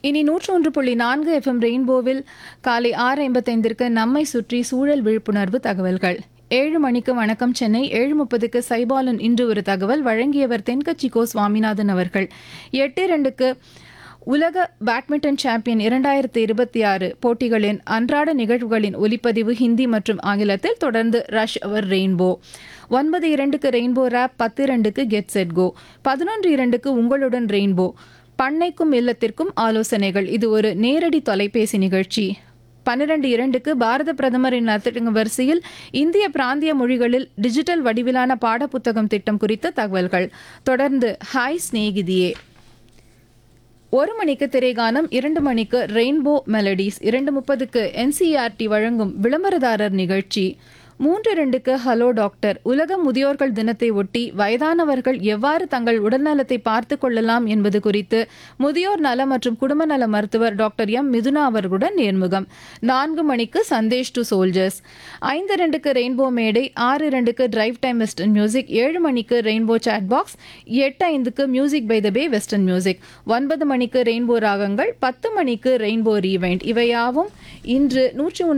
இனி நூற்று ஒன்று புள்ளி நான்கு எஃப்எம் ரெயின்போவில் காலை ஆறு ஐம்பத்தைந்திற்கு நம்மை சுற்றி சூழல் விழிப்புணர்வு தகவல்கள் ஏழு மணிக்கு வணக்கம் சென்னை ஏழு முப்பதுக்கு சைபாலன் இன்று ஒரு தகவல் வழங்கியவர் தென்கட்சி கோ சுவாமிநாதன் அவர்கள் எட்டு இரண்டுக்கு உலக பேட்மிண்டன் சாம்பியன் இரண்டாயிரத்து இருபத்தி ஆறு போட்டிகளின் அன்றாட நிகழ்வுகளின் ஒலிப்பதிவு ஹிந்தி மற்றும் ஆங்கிலத்தில் தொடர்ந்து ரஷ் அவர் ரெயின்போ ஒன்பது இரண்டுக்கு ரெயின்போ ரேப் பத்து இரண்டுக்கு கெட் செட் கோ பதினொன்று இரண்டுக்கு உங்களுடன் ரெயின்போ பண்ணைக்கும் இல்லத்திற்கும் ஆலோசனைகள் இது ஒரு நேரடி தொலைபேசி நிகழ்ச்சி பன்னிரண்டு இரண்டுக்கு பாரத பிரதமரின் நலத்திட்ட வரிசையில் இந்திய பிராந்திய மொழிகளில் டிஜிட்டல் வடிவிலான பாடப்புத்தகம் திட்டம் குறித்த தகவல்கள் தொடர்ந்து ஹாய் சிநேகிதியே ஒரு மணிக்கு திரைகானம் இரண்டு மணிக்கு ரெயின்போ மெலடிஸ் இரண்டு முப்பதுக்கு என்சிஆர்டி வழங்கும் விளம்பரதாரர் நிகழ்ச்சி மூன்று இரண்டுக்கு ஹலோ டாக்டர் உலக முதியோர்கள் தினத்தை ஒட்டி வயதானவர்கள் எவ்வாறு தங்கள் உடல்நலத்தை பார்த்து கொள்ளலாம் என்பது குறித்து முதியோர் நல மற்றும் குடும்ப நல மருத்துவர் டாக்டர் எம் மிதுனா அவர்களுடன் நேர்முகம் நான்கு மணிக்கு சந்தேஷ் டு சோல்ஜர்ஸ் ஐந்து இரண்டுக்கு ரெயின்போ மேடை ஆறு இரண்டுக்கு டிரைவ் டைம் வெஸ்டர்ன் மியூசிக் ஏழு மணிக்கு ரெயின்போ சாட் பாக்ஸ் எட்டு ஐந்துக்கு music by the bay western music ஒன்பது மணிக்கு ரெயின்போ ராகங்கள் பத்து மணிக்கு ரெயின்போ ரீவைண்ட் இவையாவும் இன்று நூற்றி